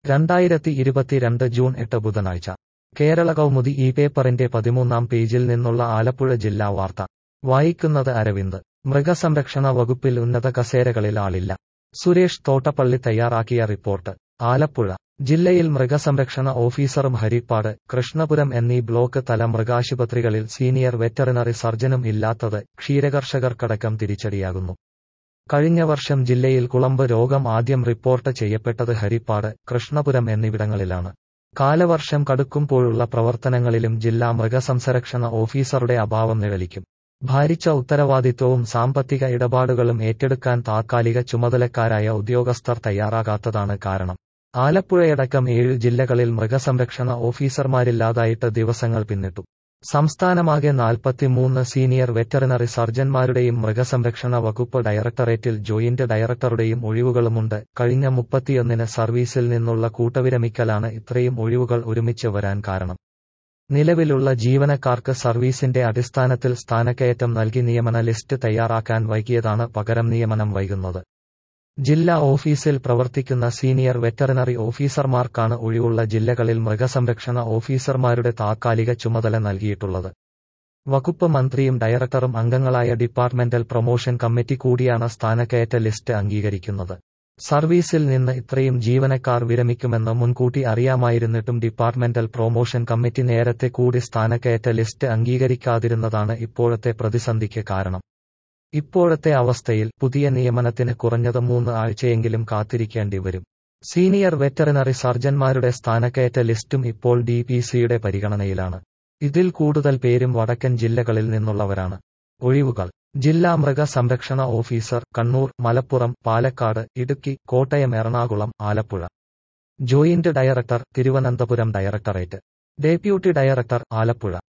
രണ്ടായിരത്തി ഇരുപത്തിരണ്ട് ജൂൺ എട്ട് ബുധനാഴ്ച കേരള കൗമുദി ഈ പേപ്പറിന്റെ പതിമൂന്നാം പേജിൽ നിന്നുള്ള ആലപ്പുഴ ജില്ലാ വാർത്ത വായിക്കുന്നത് അരവിന്ദ് മൃഗസംരക്ഷണ വകുപ്പിൽ ഉന്നത കസേരകളിൽ ആളില്ല സുരേഷ് തോട്ടപ്പള്ളി തയ്യാറാക്കിയ റിപ്പോർട്ട് ആലപ്പുഴ ജില്ലയിൽ മൃഗസംരക്ഷണ ഓഫീസറും ഹരിപ്പാട് കൃഷ്ണപുരം എന്നീ ബ്ലോക്ക് തല മൃഗാശുപത്രികളിൽ സീനിയർ വെറ്ററിനറി സർജനും ഇല്ലാത്തത് ക്ഷീരകർഷകർക്കടക്കം തിരിച്ചടിയാകുന്നു കഴിഞ്ഞ വർഷം ജില്ലയിൽ കുളമ്പ് രോഗം ആദ്യം റിപ്പോർട്ട് ചെയ്യപ്പെട്ടത് ഹരിപ്പാട് കൃഷ്ണപുരം എന്നിവിടങ്ങളിലാണ് കാലവർഷം കടുക്കുമ്പോഴുള്ള പ്രവർത്തനങ്ങളിലും ജില്ലാ മൃഗസംരക്ഷണ ഓഫീസറുടെ അഭാവം നിഴലിക്കും ഭാരിച്ച ഉത്തരവാദിത്വവും സാമ്പത്തിക ഇടപാടുകളും ഏറ്റെടുക്കാൻ താത്കാലിക ചുമതലക്കാരായ ഉദ്യോഗസ്ഥർ തയ്യാറാകാത്തതാണ് കാരണം ആലപ്പുഴയടക്കം ഏഴ് ജില്ലകളിൽ മൃഗസംരക്ഷണ ഓഫീസർമാരില്ലാതായിട്ട് ദിവസങ്ങൾ പിന്നിട്ടു സംസ്ഥാനമാകെ നാൽപ്പത്തിമൂന്ന് സീനിയർ വെറ്ററിനറി സർജൻമാരുടെയും മൃഗസംരക്ഷണ വകുപ്പ് ഡയറക്ടറേറ്റിൽ ജോയിന്റ് ഡയറക്ടറുടെയും ഒഴിവുകളുമുണ്ട് കഴിഞ്ഞ മുപ്പത്തിയൊന്നിന് സർവീസിൽ നിന്നുള്ള കൂട്ടവിരമിക്കലാണ് ഇത്രയും ഒഴിവുകൾ ഒരുമിച്ച് വരാൻ കാരണം നിലവിലുള്ള ജീവനക്കാർക്ക് സർവീസിന്റെ അടിസ്ഥാനത്തിൽ സ്ഥാനക്കയറ്റം നൽകി നിയമന ലിസ്റ്റ് തയ്യാറാക്കാൻ വൈകിയതാണ് പകരം നിയമനം വൈകുന്നത് ജില്ലാ ഓഫീസിൽ പ്രവർത്തിക്കുന്ന സീനിയർ വെറ്ററിനറി ഓഫീസർമാർക്കാണ് ഒഴിവുള്ള ജില്ലകളിൽ മൃഗസംരക്ഷണ ഓഫീസർമാരുടെ താത്കാലിക ചുമതല നൽകിയിട്ടുള്ളത് വകുപ്പ് മന്ത്രിയും ഡയറക്ടറും അംഗങ്ങളായ ഡിപ്പാർട്ട്മെന്റൽ പ്രൊമോഷൻ കമ്മിറ്റി കൂടിയാണ് സ്ഥാനക്കയറ്റ ലിസ്റ്റ് അംഗീകരിക്കുന്നത് സർവീസിൽ നിന്ന് ഇത്രയും ജീവനക്കാർ വിരമിക്കുമെന്ന് മുൻകൂട്ടി അറിയാമായിരുന്നിട്ടും ഡിപ്പാർട്ട്മെന്റൽ പ്രൊമോഷൻ കമ്മിറ്റി നേരത്തെ കൂടി സ്ഥാനക്കയറ്റ ലിസ്റ്റ് അംഗീകരിക്കാതിരുന്നതാണ് ഇപ്പോഴത്തെ പ്രതിസന്ധിക്ക് കാരണം ഇപ്പോഴത്തെ അവസ്ഥയിൽ പുതിയ നിയമനത്തിന് കുറഞ്ഞത് മൂന്ന് ആഴ്ചയെങ്കിലും കാത്തിരിക്കേണ്ടി വരും സീനിയർ വെറ്ററിനറി സർജൻമാരുടെ സ്ഥാനക്കയറ്റ ലിസ്റ്റും ഇപ്പോൾ ഡി പി സിയുടെ പരിഗണനയിലാണ് ഇതിൽ കൂടുതൽ പേരും വടക്കൻ ജില്ലകളിൽ നിന്നുള്ളവരാണ് ഒഴിവുകൾ ജില്ലാ മൃഗ സംരക്ഷണ officer Kannur Malappuram Palakkad Idukki Kottayam Ernakulam Alappuzha joint director Thiruvananthapuram directorate deputy director Alappuzha